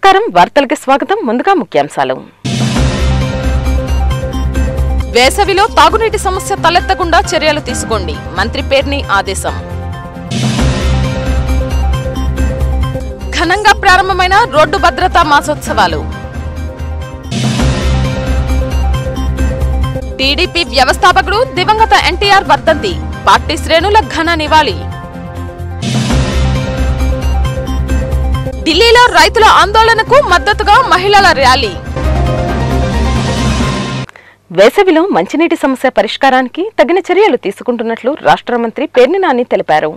నమస్కారం వార్తలకి స్వాగతం ముందుగా ముఖ్యాంశాలు వేసవిలో తాగునీటి సమస్య తలెత్తకుండా చర్యలు తీసుకోండి మంత్రి పేర్ని ఆదేశం ఘనంగా ప్రారంభమైన రోడ్డు భద్రతా మాసోత్సవాలు టీడీపీ వ్యవస్థాపకుడు దివంగత ఎన్టీఆర్ వర్ధంతి పార్టీ శ్రేణుల ఘన నివాళి ఢిల్లీలో రైతుల ఆందోళనకు మద్దతుగా మహిళల ర్యాలీ వేసవిలో మంచినీటి సమస్య పరిష్కారానికి తగిన చర్యలు తీసుకుంటున్నట్లు రాష్ట్ర మంత్రి పేర్ని నాని తెలిపారు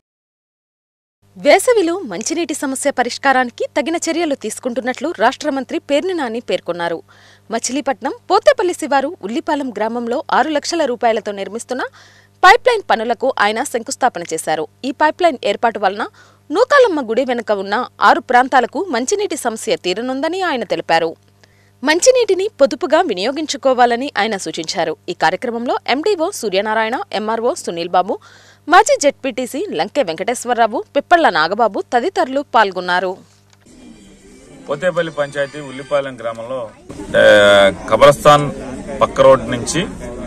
వేసవిలో మంచినీటి సమస్య పరిష్కారానికి తగిన చర్యలు తీసుకుంటున్నట్లు రాష్ట్ర మంత్రి పేర్ని నాని పేర్కొన్నారు మచిలీపట్నం పోతేపల్లి శివారు ఉల్లిపాలెం గ్రామంలో ఆరు లక్షల రూపాయలతో నిర్మిస్తున్న పైప్లైన్ పనులకు ఆయన శంకుస్థాపన చేశారు ఈ పైప్లైన్ ఏర్పాటు వలన నూకాలమ్మ గుడి వెనుక ఉన్న ఆరు ప్రాంతాలకు మంచినీటి సమస్య తీరనుందని ఆయన తెలిపారు మంచినీటిని పొదుపుగా వినియోగించుకోవాలని ఆయన సూచించారు ఈ కార్యక్రమంలో ఎండీఓ సూర్యనారాయణ ఎంఆర్ఓ సునీల్ బాబు మాజీ జెడ్పీటీసీ లంకె వెంకటేశ్వరరావు పిప్పళ్ల నాగబాబు తదితరులు పాల్గొన్నారు పోతేపల్లి పంచాయతీ ఉల్లిపాలెం గ్రామంలో ఆ, కబరస్థాన్ పక్క రోడ్డు నుంచి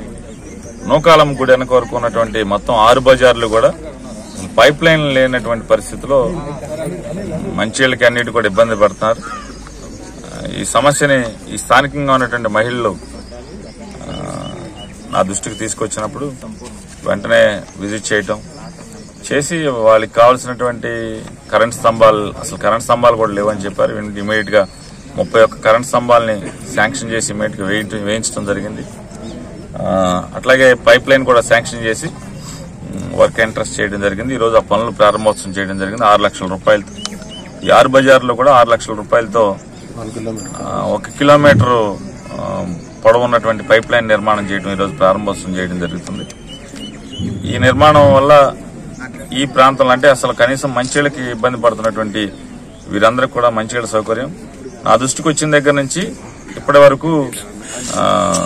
నూకాలం గుడి వెనక వరకు ఉన్నటువంటి మొత్తం ఆరు బజార్లు కూడా పైప్ లైన్ లేనటువంటి పరిస్థితిలో మంచిళ్ళకి అన్నిటి కూడా ఇబ్బంది పడుతున్నారు ఆ, ఈ సమస్యని ఈ స్థానికంగా ఉన్నటువంటి మహిళలు ఆ, నా దృష్టికి తీసుకొచ్చినప్పుడు వెంటనే విజిట్ చేయటం చేసి వాళ్ళకి కావాల్సినటువంటి కరెంట్ స్తంభాలు అసలు కరెంట్ స్తంభాలు కూడా లేవని చెప్పారు ఇమీడియట్ గా ముప్పై ఒక్క కరెంట్ స్తంభాలని శాంక్షన్ చేసి ఇమీడియట్ గా వేయించ- వేయించడం జరిగింది ఆ, అట్లాగే పైప్ లైన్ కూడా శాంక్షన్ చేసి ఉమ్, వర్క్ ఇంట్రెస్ట్ చేయడం జరిగింది ఈ రోజు ఆ పనులు ప్రారంభోత్సవం చేయడం జరిగింది ఆరు లక్షల రూపాయలతో ఈ ఆరు బజార్లో కూడా ఆరు లక్షల రూపాయలతో ఆ, ఒక కిలోమీటర్ పొడవు ఉన్నటువంటి పైప్ లైన్ నిర్మాణం చేయడం ఈరోజు ప్రారంభోత్సవం చేయడం జరుగుతుంది ఈ నిర్మాణం వల్ల ఈ ప్రాంతంలో అంటే అసలు కనీసం మంచిళ్ళకి ఇబ్బంది పడుతున్నటువంటి వీరందరికీ కూడా మంచిళ్ళ సౌకర్యం నా దృష్టికి వచ్చిన దగ్గర నుంచి ఇప్పటి వరకు ఆ,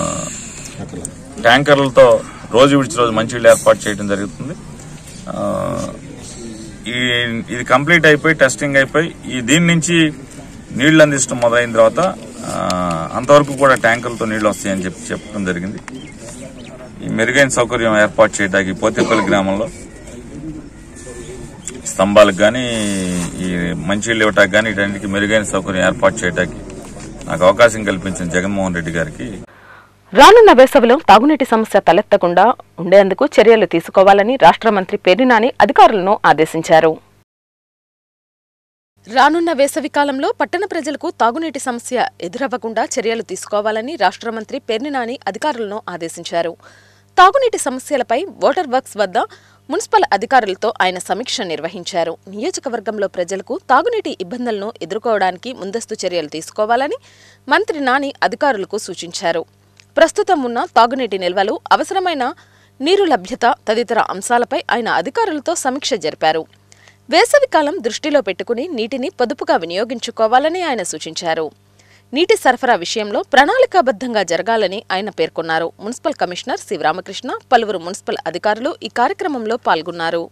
ట్యాంకర్లతో రోజు విడిచి రోజు మంచినీళ్ళు ఏర్పాటు చేయడం జరుగుతుంది ఆ, ఈ ఇది కంప్లీట్ అయిపోయి టెస్టింగ్ అయిపోయి ఈ దీని నుంచి నీళ్లు అందించడం మొదలైన తర్వాత ఆ, అంతవరకు కూడా ట్యాంకర్లతో నీళ్లు వస్తాయని చెప్పి చెప్పడం జరిగింది ఈ మెరుగైన సౌకర్యం ఏర్పాటు చేయడానికి పోతేపల్లి గ్రామంలో స్తంభాలకు కానీ ఈ మంచినీళ్ళు ఇవ్వటానికి కానీ వీటన్నిటికీ మెరుగైన సౌకర్యం ఏర్పాటు చేయడానికి నాకు అవకాశం కల్పించిన జగన్మోహన్ రెడ్డి గారికి రానున్న వేసవిలో తాగునీటి సమస్య తలెత్తకుండా ఉండేందుకు చర్యలు తీసుకోవాలని రాష్ట్ర మంత్రి పేర్ని నాని అధికారులను ఆదేశించారు రానున్న వేసవి కాలంలో పట్టణ ప్రజలకు తాగునీటి సమస్య ఎదురవ్వకుండా చర్యలు తీసుకోవాలని రాష్ట్ర మంత్రి పేర్ని నాని అధికారులను ఆదేశించారు తాగునీటి సమస్యలపై వాటర్ వర్క్స్ వద్ద మున్సిపల్ అధికారులతో ఆయన సమీక్ష నిర్వహించారు నియోజకవర్గంలో ప్రజలకు తాగునీటి ఇబ్బందులను ఎదుర్కోవడానికి ముందస్తు చర్యలు తీసుకోవాలని మంత్రి నాని అధికారులకు సూచించారు ప్రస్తుతం ఉన్న తాగునీటి నిల్వలు అవసరమైన నీరు లభ్యత తదితర అంశాలపై ఆయన అధికారులతో సమీక్ష జరిపారు వేసవికాలం దృష్టిలో పెట్టుకుని నీటిని పొదుపుగా వినియోగించుకోవాలని ఆయన సూచించారు నీటి సరఫరా విషయంలో ప్రణాళికాబద్ధంగా జరగాలని ఆయన పేర్కొన్నారు మున్సిపల్ కమిషనర్ శివరామకృష్ణ పలువురు మున్సిపల్ అధికారులు ఈ కార్యక్రమంలో పాల్గొన్నారు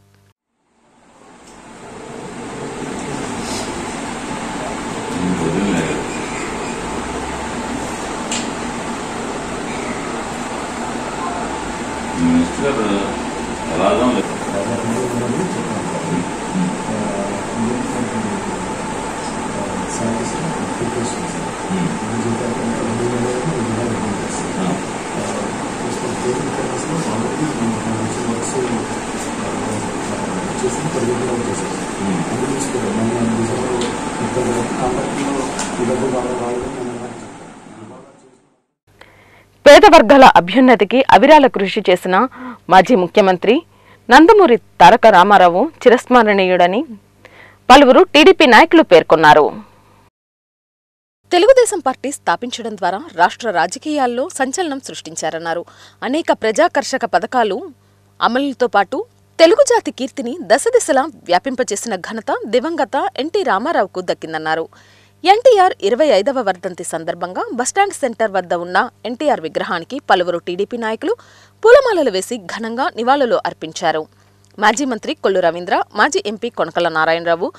పేద వర్గాల అభ్యున్నతికి అవిరాల కృషి చేసిన మాజీ ముఖ్యమంత్రి నందమూరి తారక రామారావు చిరస్మరణీయుడని పలువురు టీడీపీ నాయకులు పేర్కొన్నారు తెలుగుదేశం పార్టీ స్థాపించడం ద్వారా రాష్ట్ర రాజకీయాల్లో సంచలనం సృష్టించారన్నారు అనేక ప్రజాకర్షక పథకాలు అమలుతో పాటు తెలుగు జాతి కీర్తిని దశదిశలా వ్యాపింపచేసిన ఘనత దివంగత ఎన్టీ రామారావుకు దక్కిందన్నారు ఎన్టీఆర్ ఇరవై ఐదవ వర్ధంతి సందర్భంగా బస్టాండ్ సెంటర్ వద్ద ఉన్న ఎన్టీఆర్ విగ్రహానికి పలువురు టీడీపీ నాయకులు పూలమాలలు వేసి ఘనంగా నివాళులు అర్పించారు మాజీ మంత్రి కొల్లు రవీంద్ర మాజీ ఎంపీ కొనకల నారాయణరావు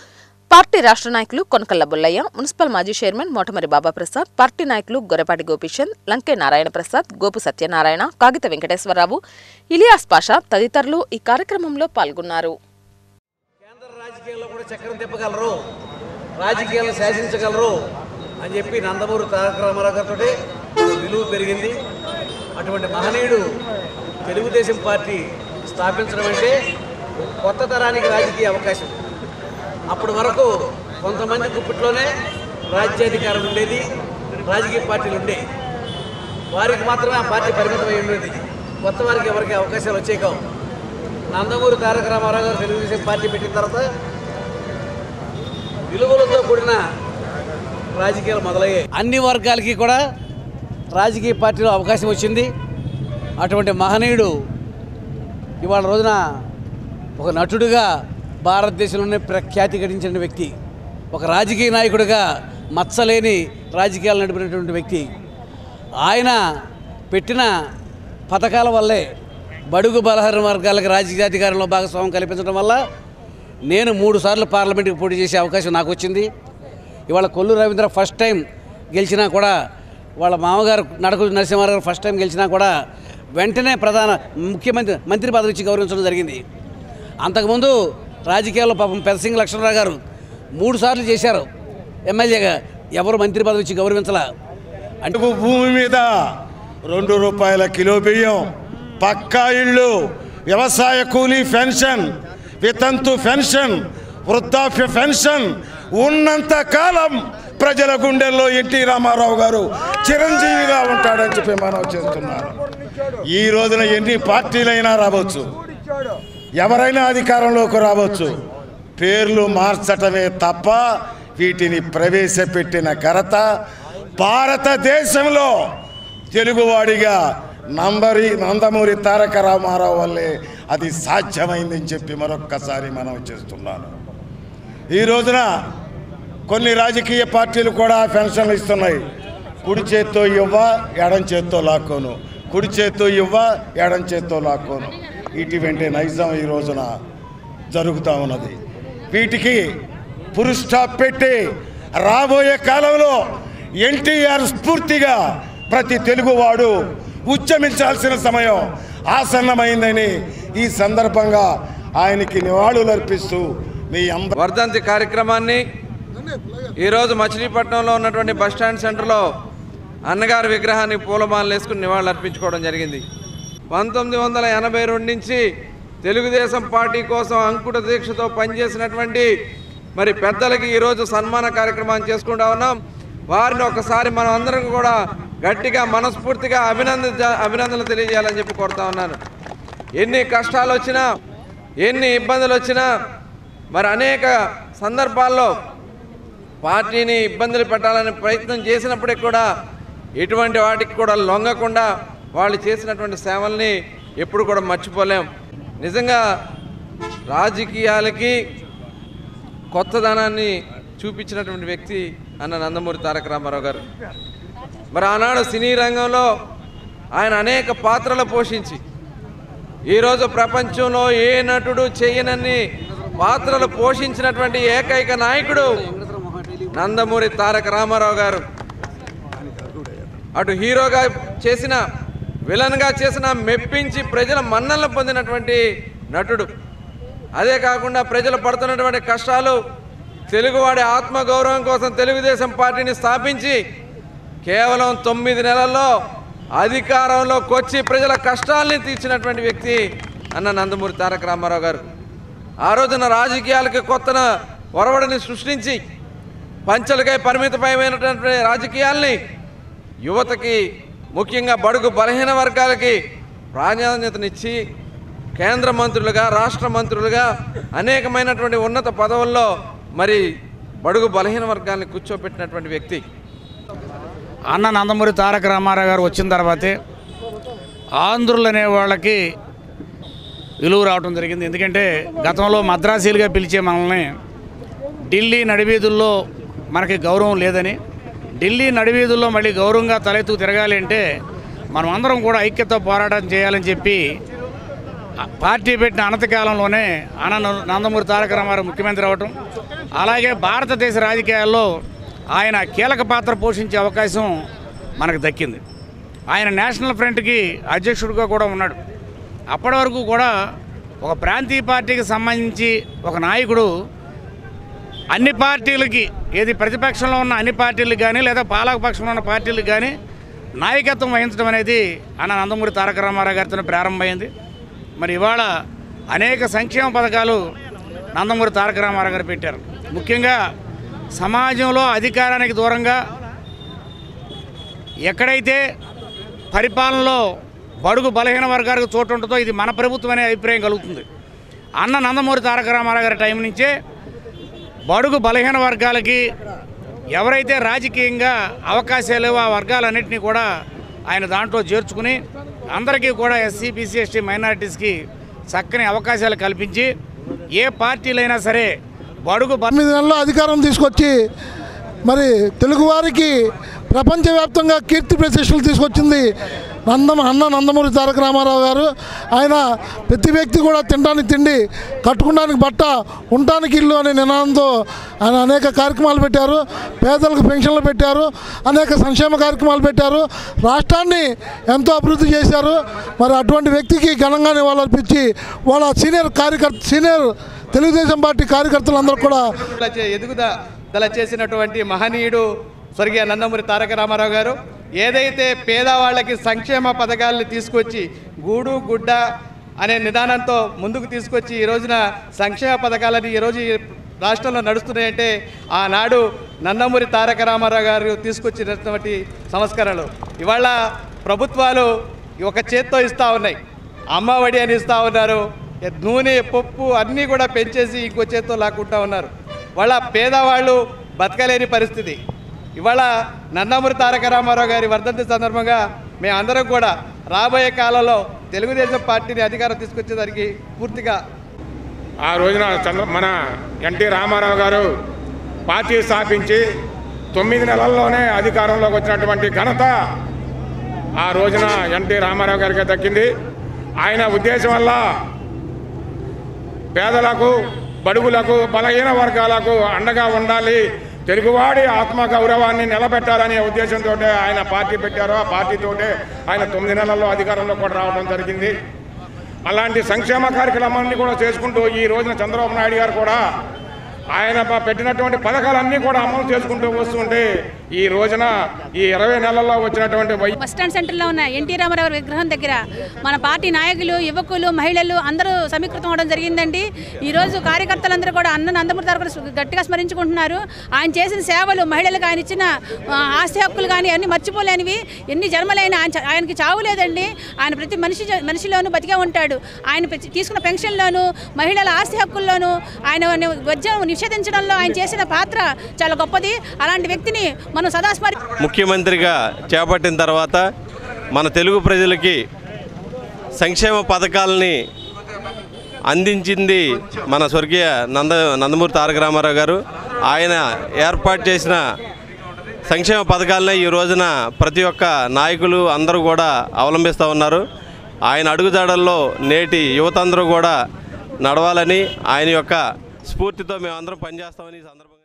పార్టీ రాష్ట్ర నాయకులు కొనకల్ల బుల్లయ్య మున్సిపల్ మాజీ చైర్మన్ మోటమరి బాబా ప్రసాద్ పార్టీ నాయకులు గొర్రెపాటి గోపీచంద్ లంకే నారాయణ ప్రసాద్ గోపు సత్యనారాయణ కాగిత వెంకటేశ్వరరావు ఇలియాస్ పాషా తదితరులు ఈ కార్యక్రమంలో పాల్గొన్నారు కేంద్ర రాజకీయాల్లో కూడా చక్రం తిప్పగలరు రాజకీయాలను శాసించగలరు అని చెప్పి నందమూరి తారక రామారావు గారితో విలువ పెరిగింది అటువంటి మహనీయుడు తెలుగుదేశం పార్టీ స్థాపించడం అంటే కొత్త తరానికి రాజకీయ అవకాశం అప్పటి వరకు కొంతమంది గుప్పిట్లోనే రాజ్యాధికారం ఉండేది రాజకీయ పార్టీలు ఉండేవి వారికి మాత్రమే ఆ పార్టీ పరిమితమై ఉండేది కొత్త వారికి ఎవరికి అవకాశాలు వచ్చే కావు నందమూరి తారక రామారావు గారు తెలుగుదేశం పార్టీ పెట్టిన తర్వాత విలువలతో కూడిన రాజకీయాలు మొదలయ్యాయి అన్ని వర్గాలకి కూడా రాజకీయ పార్టీలో అవకాశం వచ్చింది అటువంటి మహనీయుడు ఇవాళ రోజున ఒక నటుడుగా భారతదేశంలోనే ప్రఖ్యాతి గడించిన వ్యక్తి ఒక రాజకీయ నాయకుడిగా మచ్చలేని రాజకీయాలు నడిపినటువంటి వ్యక్తి ఆయన పెట్టిన పథకాల వల్లే బడుగు బలహర వర్గాలకు రాజకీయాధికారంలో భాగస్వామ్యం కల్పించడం వల్ల నేను మూడు సార్లు పార్లమెంట్కి పోటీ చేసే అవకాశం నాకు వచ్చింది ఇవాళ కొల్లు రవీంద్ర ఫస్ట్ టైం గెలిచినా కూడా వాళ్ళ మామగారు నడకు నరసింహారావు గారు ఫస్ట్ టైం గెలిచినా కూడా వెంటనే ప్రధాన ముఖ్యమంత్రి మంత్రి పదవి ఇచ్చి గౌరవించడం జరిగింది అంతకుముందు రాజకీయాల్లో పాపం పెదసింగ్ లక్ష్మణరావు గారు మూడు సార్లు చేశారు ఎమ్మెల్యేగా ఎవరు మంత్రి పదవి ఇచ్చి గౌరవించలా అంటే అటుకు భూమి మీద రెండు రూపాయల కిలో బియ్యం పక్కా ఇళ్ళు వ్యవసాయ కూలీ పెన్షన్ వితంతు పెన్షన్ వృద్ధాప్య పెన్షన్ ఉన్నంత కాలం ప్రజల గుండెల్లో ఎన్టీ రామారావు గారు చిరంజీవిగా ఉంటాడని చెప్పి మనం చేస్తున్నారు ఈ రోజున ఎన్ని పార్టీలైనా రావచ్చు ఎవరైనా అధికారంలోకి రావచ్చు పేర్లు మార్చటమే తప్ప వీటిని ప్రవేశపెట్టిన ఘనత భారతదేశంలో తెలుగువాడిగా నందరి నందమూరి తారక రామారావు వల్లే అది సాధ్యమైందని చెప్పి మరొక్కసారి మనం చేస్తున్నాను ఈ రోజున కొన్ని రాజకీయ పార్టీలు కూడా పెన్షన్లు ఇస్తున్నాయి కుడి చేత్తో ఇవ్వ ఎడం చేత్తో లాక్కోను కుడి చేత్తో ఇవ్వ ఎడం చేత్తో లాక్కోను ఇటువంటి నైజం ఈ రోజున జరుగుతూ ఉన్నది వీటికి పురు స్టాప్ పెట్టి రాబోయే కాలంలో ఎన్టీఆర్ స్ఫూర్తిగా ప్రతి తెలుగువాడు ఉద్యమించాల్సిన సమయం ఆసన్నమైందని ఈ సందర్భంగా ఆయనకి నివాళులర్పిస్తూ మీ అందరూ వర్ధంతి కార్యక్రమాన్ని ఈరోజు మచిలీపట్నంలో ఉన్నటువంటి బస్ స్టాండ్ సెంటర్లో అన్నగారి విగ్రహానికి పూలమాలలు వేసుకుని నివాళులు అర్పించుకోవడం జరిగింది పంతొమ్మిది వందల ఎనభై రెండు నుంచి తెలుగుదేశం పార్టీ కోసం అంకుట దీక్షతో పనిచేసినటువంటి మరి పెద్దలకి ఈరోజు సన్మాన కార్యక్రమాన్ని చేసుకుంటా ఉన్నాం వారిని ఒకసారి మనం అందరం కూడా గట్టిగా మనస్ఫూర్తిగా అభినందించ అభినందనలు తెలియజేయాలని చెప్పి కోరుతా ఉన్నాను ఎన్ని కష్టాలు వచ్చినా ఎన్ని ఇబ్బందులు వచ్చినా మరి అనేక సందర్భాల్లో పార్టీని ఇబ్బందులు పెట్టాలని ప్రయత్నం చేసినప్పటికి కూడా ఎటువంటి వాటికి కూడా లొంగకుండా వాళ్ళు చేసినటువంటి సేవల్ని ఎప్పుడు కూడా మర్చిపోలేం నిజంగా రాజకీయాలకి కొత్తదనాన్ని చూపించినటువంటి వ్యక్తి అన్న నందమూరి తారక రామారావు గారు మరి ఆనాడు సినీ రంగంలో ఆయన అనేక పాత్రలు పోషించి ఈరోజు ప్రపంచంలో ఏ నటుడు చేయనన్ని పాత్రలు పోషించినటువంటి ఏకైక నాయకుడు నందమూరి తారక రామారావు గారు అటు హీరోగా చేసిన విలన్గా చేసిన మెప్పించి ప్రజల మన్నలను పొందినటువంటి నటుడు అదే కాకుండా ప్రజలు పడుతున్నటువంటి కష్టాలు తెలుగువాడి ఆత్మగౌరవం కోసం తెలుగుదేశం పార్టీని స్థాపించి కేవలం తొమ్మిది నెలల్లో అధికారంలోకి వచ్చి ప్రజల కష్టాల్ని తీర్చినటువంటి వ్యక్తి అన్న నందమూరి తారక రామారావు గారు ఆ రోజున రాజకీయాలకి కొత్త ఒరవడిని సృష్టించి పంచలకై పరిమితమైనటువంటి రాజకీయాల్ని యువతకి ముఖ్యంగా బడుగు బలహీన వర్గాలకి ప్రాధాన్యతనిచ్చి కేంద్ర మంత్రులుగా రాష్ట్ర మంత్రులుగా అనేకమైనటువంటి ఉన్నత పదవుల్లో మరి బడుగు బలహీన వర్గాల్ని కూర్చోబెట్టినటువంటి వ్యక్తి అన్న నందమూరి తారక రామారావు గారు వచ్చిన తర్వాతే ఆంధ్రులు అనే వాళ్ళకి విలువ రావడం జరిగింది ఎందుకంటే గతంలో మద్రాసీలుగా పిలిచే మనల్ని ఢిల్లీ నడివీధుల్లో మనకి గౌరవం లేదని ఢిల్లీ నడివీధుల్లో మళ్ళీ గౌరవంగా తలెత్తు తిరగాలి అంటే మనం అందరం కూడా ఐక్యత పోరాటం చేయాలని చెప్పి ఆ పార్టీ పెట్టిన అనతి కాలంలోనే అన్న నందమూరి తారక రామారావు ముఖ్యమంత్రి అవటం అలాగే భారతదేశ రాజకీయాల్లో ఆయన కీలక పాత్ర పోషించే అవకాశం మనకు దక్కింది ఆయన నేషనల్ ఫ్రంట్కి అధ్యక్షుడిగా కూడా ఉన్నాడు అప్పటి వరకు కూడా ఒక ప్రాంతీయ పార్టీకి సంబంధించి ఒక నాయకుడు అన్ని పార్టీలకి ఏది ప్రతిపక్షంలో ఉన్న అన్ని పార్టీలకు కానీ లేదా పాలకపక్షంలో ఉన్న పార్టీలకు కానీ నాయకత్వం వహించడం అనేది అన్న నందమూరి తారక రామారావు గారితో ప్రారంభమైంది మరి ఇవాళ అనేక సంక్షేమ పథకాలు నందమూరి తారక రామారావు గారు పెట్టారు ముఖ్యంగా సమాజంలో అధికారానికి దూరంగా ఎక్కడైతే పరిపాలనలో బడుగు బలహీన వర్గాలకు చోటు ఉంటుందో ఇది మన ప్రభుత్వం అనే అభిప్రాయం కలుగుతుంది అన్న నందమూరి తారక రామారావు గారి టైం నుంచే బడుగు బలహీన వర్గాలకి ఎవరైతే రాజకీయంగా అవకాశాలు లేవో ఆ వర్గాలన్నింటినీ కూడా ఆయన దాంట్లో చేర్చుకుని అందరికీ కూడా ఎస్సీ బీసీ ఎస్టీ మైనారిటీస్కి చక్కని అవకాశాలు కల్పించి ఏ పార్టీలైనా సరే బడుగు బల తొమ్మిది నెలల్లో అధికారం తీసుకొచ్చి మరి తెలుగువారికి ప్రపంచవ్యాప్తంగా కీర్తి ప్రతిష్టలు తీసుకొచ్చింది నందమ అన్న నందమూరి తారక రామారావు గారు ఆయన ప్రతి వ్యక్తి కూడా తినడానికి తిండి కట్టుకోవడానికి బట్ట ఉండటానికి ఇల్లు అనే నినాదంతో ఆయన అనేక కార్యక్రమాలు పెట్టారు పేదలకు పెన్షన్లు పెట్టారు అనేక సంక్షేమ కార్యక్రమాలు పెట్టారు రాష్ట్రాన్ని ఎంతో అభివృద్ధి చేశారు మరి అటువంటి వ్యక్తికి ఘనంగా నివాళులర్పించి వాళ్ళ సీనియర్ కార్యకర్త సీనియర్ తెలుగుదేశం పార్టీ కార్యకర్తలందరూ కూడా ఎదుగుదల చేసినటువంటి మహనీయుడు స్వర్గీయ నందమూరి తారక రామారావు గారు ఏదైతే పేదవాళ్ళకి సంక్షేమ పథకాలను తీసుకొచ్చి గూడు గుడ్డ అనే నిదానంతో ముందుకు తీసుకొచ్చి ఈ రోజున సంక్షేమ పథకాలని ఈరోజు ఈ రాష్ట్రంలో నడుస్తున్నాయంటే ఆనాడు నందమూరి తారక రామారావు గారు తీసుకొచ్చినటువంటి సంస్కరణలు ఇవాళ ప్రభుత్వాలు ఒక చేత్తో ఇస్తూ ఉన్నాయి అమ్మఒడి అని ఇస్తూ ఉన్నారు నూనె పప్పు అన్నీ కూడా పెంచేసి ఇంకో చేత్తో లాక్కుంటా ఉన్నారు వాళ్ళ పేదవాళ్ళు బతకలేని పరిస్థితి ఇవాళ నందమూరి తారక రామారావు గారి వర్ధంతి సందర్భంగా మేము అందరం కూడా రాబోయే కాలంలో తెలుగుదేశం పార్టీని అధికారం తీసుకొచ్చేదానికి పూర్తిగా ఆ రోజున చంద్ర మన ఎన్టీ రామారావు గారు పార్టీ స్థాపించి తొమ్మిది నెలల్లోనే అధికారంలోకి వచ్చినటువంటి ఘనత ఆ రోజున ఎన్టీ రామారావు గారికి దక్కింది ఆయన ఉద్దేశం వల్ల పేదలకు బడుగులకు బలహీన వర్గాలకు అండగా ఉండాలి తెలుగువాడి ఆత్మ గౌరవాన్ని నిలబెట్టాలనే ఉద్దేశంతో ఆయన పార్టీ పెట్టారు ఆ పార్టీతోటే ఆయన తొమ్మిది నెలల్లో అధికారంలో కూడా రావడం జరిగింది అలాంటి సంక్షేమ కార్యక్రమాన్ని కూడా చేసుకుంటూ ఈ రోజున చంద్రబాబు నాయుడు గారు కూడా ఆయన ప- పెట్టినటువంటి పథకాలన్నీ కూడా అమలు చేసుకుంటూ వస్తుంటే ఈ రోజున ఈ ఇరవై నెలల్లో వచ్చినటువంటి వై బస్ స్టాండ్ సెంటర్లో ఉన్న ఎన్టీ రామారావు విగ్రహం దగ్గర మన పార్టీ నాయకులు యువకులు మహిళలు అందరూ సమీకృతం అవడం జరిగిందండి ఈరోజు కార్యకర్తలందరూ కూడా అన్న నందమూరి తారక గట్టిగా స్మరించుకుంటున్నారు ఆయన చేసిన సేవలు మహిళలకు ఆయన ఇచ్చిన ఆ, ఆస్తి హక్కులు కానీ అన్ని మర్చిపోలేనివి ఎన్ని జన్మలైన ఆయన చ- ఆయనకి చావు లేదండి ఆయన ప్రతి మనిషి జ- మనిషిలోనూ బతికే ఉంటాడు ఆయన ప్రతి- తీసుకున్న పెన్షన్లోను మహిళల ఆస్తి హక్కుల్లోనూ ఆయన వజ్రం నిషేధించడంలో ఆయన చేసిన పాత్ర చాలా గొప్పది అలాంటి వ్యక్తిని మనం సదా స్మరి ముఖ్యమంత్రిగా చేపట్టిన తర్వాత మన తెలుగు ప్రజలకి సంక్షేమ పథకాలని అందించింది మన స్వర్గీయ నంద నందమూరి తారక రామారావు గారు ఆయన ఏర్పాటు చేసిన సంక్షేమ పథకాలనే ఈ రోజున ప్రతి ఒక్క నాయకులు అందరూ కూడా అవలంబిస్తూ ఉన్నారు ఆయన అడుగుజాడల్లో నేటి యువత అందరూ కూడా నడవాలని ఆయన యొక్క స్ఫూర్తితో మేమందరం పనిచేస్తామని ఈ సందర్భంగా